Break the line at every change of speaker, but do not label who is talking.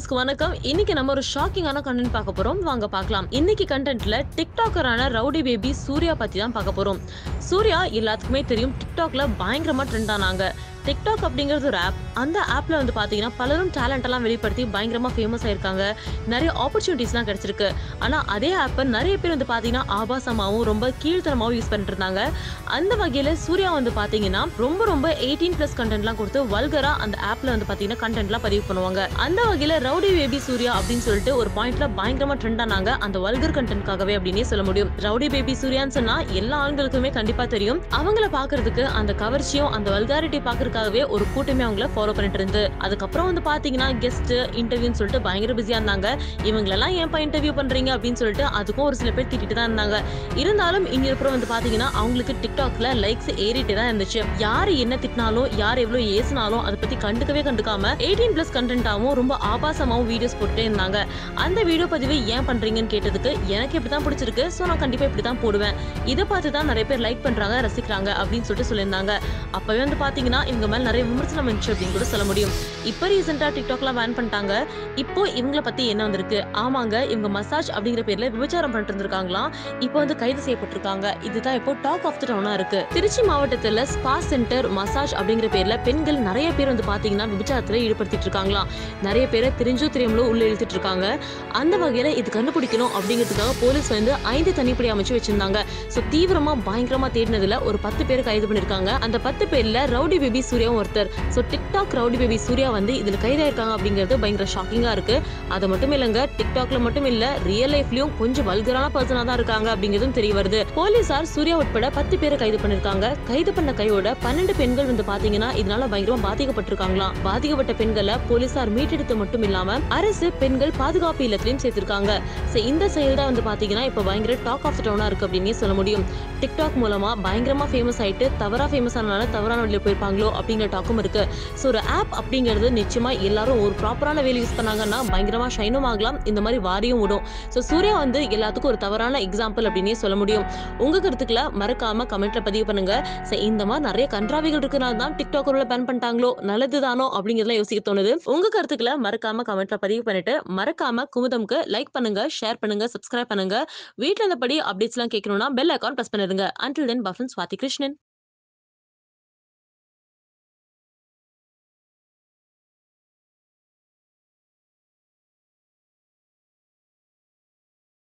வியூவர்ஸ்க்கு வணக்கம் இன்னைக்கு நம்ம ஒரு ஷாக்கிங்கான கண்டென்ட் பார்க்க போறோம் வாங்க பார்க்கலாம் இன்னைக்கு கண்டென்ட்ல டிக்டாக்கரான ரவுடி பேபி சூர்யா பத்தி தான் பார்க்க போறோம் சூர்யா எல்லாத்துக்குமே தெரியும் டிக்டாக்ல பயங்கரமா ட்ரெண்ட் ஆனாங்க டிக்டாக் அப்படிங்கிறது ஒரு ஆப் அந்த ஆப்ல வந்து பாத்தீங்கன்னா பலரும் டேலண்ட் எல்லாம் வெளிப்படுத்தி பயங்கரமா ஃபேமஸ் ஆயிருக்காங்க நிறைய ஆப்பர்ச்சுனிட்டிஸ்லாம் கிடைச்சிருக்கு ஆனா அதே ஆப்பை நிறைய பேர் வந்து பாத்தீங்கன்னா ஆபாசமாவும் ரொம்ப கீழ்த்தனமாவும் யூஸ் பண்ணிட்டு இருந்தாங்க அந்த வகையில சூர்யா வந்து பாத்தீங்கன்னா ரொம்ப ரொம்ப எயிட்டீன் பிளஸ் கண்டென்ட்லாம் கொடுத்து வல்கரா அந்த ஆப்ல வந்து பாத்தீங்கன்னா கண்டென்ட்லாம் பதிவு பண்ணுவாங்க அந்த வகையில ரவுடி பேபி சூர்யா அப்படின்னு சொல்லிட்டு ஒரு பாயிண்ட்ல பயங்கரமா ட்ரெண்ட் ஆனாங்க அந்த வல்கர் கண்டென்ட்காகவே அப்படின்னே சொல்ல முடியும் ரவுடி பேபி சூர்யான்னு சொன்னா எல்லா ஆண்களுக்குமே கண்டிப்பா தெரியும் அவங்கள பாக்குறதுக்கு அந்த கவர்ச்சியும் அந்த வல்காரிட்டி பாக்குறதுக்காகவே ஒரு கூட்டமே அவங்கள ஃபாலோ பண்ணிட்டு இருந்து அதுக்கப்புறம் வந்து பாத்தீங்கன்னா கெஸ்ட் இன்டர்வியூன்னு சொல்லிட்டு பயங்கர பிஸியா இருந்தாங்க இவங்களெல்லாம் ஏன்பா இன்டர்வியூ பண்றீங்க அப்படின்னு சொல்லிட்டு அதுக்கும் ஒரு சில பேர் திட்டிட்டு தான் இருந்தாங்க இருந்தாலும் இங்க அப்புறம் வந்து பாத்தீங்கன்னா அவங்களுக்கு டிக்டாக்ல லைக்ஸ் ஏறிட்டே தான் இருந்துச்சு யாரு என்ன திட்டினாலும் யார் எவ்வளவு ஏசினாலும் அதை பத்தி கண்டுக்கவே கண்டுக்காம எயிட்டீன் பிளஸ் கண்டென்ட்டாவும் ரொம்ப ஆபாசமாவும் வீடியோஸ் போட்டுட்டே இருந்தாங்க அந்த வீடியோ பதிவு ஏன் பண்றீங்கன்னு கேட்டதுக்கு எனக்கு இப்படி தான் பிடிச்சிருக்கு ஸோ நான் கண்டிப்பா இப்படி தான் போடுவேன் இதை பார்த்து தான் நிறைய பேர் லைக் பண்றாங்க ரசிக்கிறாங்க அப்படின்னு சொல்லிட்டு சொல்லியிருந்தாங்க அப்பவே வந்து பாத்தீங்கன்னா இவங்க மேல நிறைய விமர்சனம் இருந்துச்சு அப்படின்னு கூட சொல்ல முடியும் இப்போ ரீசெண்டா டிக்டாக்லாம் பேன் பண்ணிட்டாங்க இப்போ இவங்கள பத்தி என்ன வந்திருக்கு ஆமாங்க இவங்க மசாஜ் அப்படிங்கிற பேர்ல விபச்சாரம் பண்ணிட்டு இருந்திருக்காங்களாம் இப்போ வந்து கைது செய்யப்பட்டிருக்காங்க இதுதான் இப்போ டாக் ஆஃப் த டவுனா இருக்கு திருச்சி மாவட்டத்துல ஸ்பா சென்டர் மசாஜ் அப்படிங்கிற பேர்ல பெண்கள் நிறைய பேர் வந்து பாத்தீங்கன்னா விபச்சாரத்துல ஈடுபடுத்திட்டு இருக்காங்களாம் நிறைய பேரை தெரிஞ்சோ தெரியாமலோ உள்ள இழுத்துட்டு இருக்காங்க அந்த வகையில இது கண்டுபிடிக்கணும் அப்படிங்கிறதுக்காக போலீஸ் வந்து ஐந்து தனிப்படை அமைச்சு வச்சிருந்தாங்க சோ தீவிரமா பயங்கரமா தேடினதுல ஒரு பத்து பேர் கைது பண்ணிருக்காங்க அந்த பத்து பேர்ல ரவுடி பேபி சூர்யாவும் ஒருத்தர் so TikTok rowdy baby Surya வந்து இதுல கைதாயிருக்காங்க அப்படிங்கிறது பயங்கர ஷாக்கிங்கா இருக்கு அது மட்டும் இல்லைங்க டிக்டாக்ல மட்டும் இல்ல ரியல் லைஃப்லயும் கொஞ்சம் வல்கரான பர்சனா தான் இருக்காங்க அப்படிங்கிறதும் தெரிய வருது போலீசார் சூர்யா உட்பட பத்து பேரை கைது பண்ணிருக்காங்க கைது பண்ண கையோட பன்னெண்டு பெண்கள் வந்து பாத்தீங்கன்னா இதனால பயங்கரமா பாதிக்கப்பட்டிருக்காங்களாம் பாதிக்கப்பட்ட பெண்களை போலீசார் மீட்டெடுத்து மட்டும் இல்லாம அரசு பெண்கள் பாதுகாப்பு இல்லத்திலையும் சேர்த்திருக்காங்க சோ இந்த செயல் தான் வந்து பாத்தீங்கன்னா இப்ப பயங்கர டாக் ஆஃப் டவுனா இருக்கு அப்படின்னே சொல்ல முடியும் டிக்டாக் மூலமா பயங்கரமா ஃபேமஸ் ஆயிட்டு தவறா ஃபேமஸ் ஆனனால தவறான வழியில போயிருப்பாங்களோ அப்படிங்கிற டாக்கும் இருக்கு ஸோ ஒரு ஆப் அப்படிங்கிறது நிச்சயமா எல்லாரும் ஒரு ப்ராப்பரான வேலை யூஸ் பண்ணாங்கன்னா பயங்கரமா ஷைனும் ஆகலாம் இந்த மாதிரி வாரியும் விடும் ஸோ சூர்யா வந்து எல்லாத்துக்கும் ஒரு தவறான எக்ஸாம்பிள் அப்படின்னே சொல்ல முடியும் உங்க கருத்துக்களை மறக்காம கமெண்ட்ல பதிவு பண்ணுங்க ஸோ இந்த மாதிரி நிறைய கன்றாவிகள் இருக்கனால தான் டிக்டாக் உள்ள பேன் பண்ணிட்டாங்களோ நல்லதுதானோ அப்படிங்கிறதுலாம் யோசிக்க தோணுது உங்க கருத்துக்களை மறக்காம கமெண்ட்ல பதிவு பண்ணிட்டு மறக்காம குமுதம்க்கு லைக் பண்ணுங்க ஷேர் பண்ணுங்க சப்ஸ்கிரைப் பண்ணுங்க வீட்டில் இருந்தபடி அப்டேட்ஸ்லாம் கேட்கணும்னா பெல் அக்கௌண்ட் ப்ரெஸ் பண்ணிருங்க அன்டில் தென் பஃபன் ஸ்வாதி கிருஷ்ணன்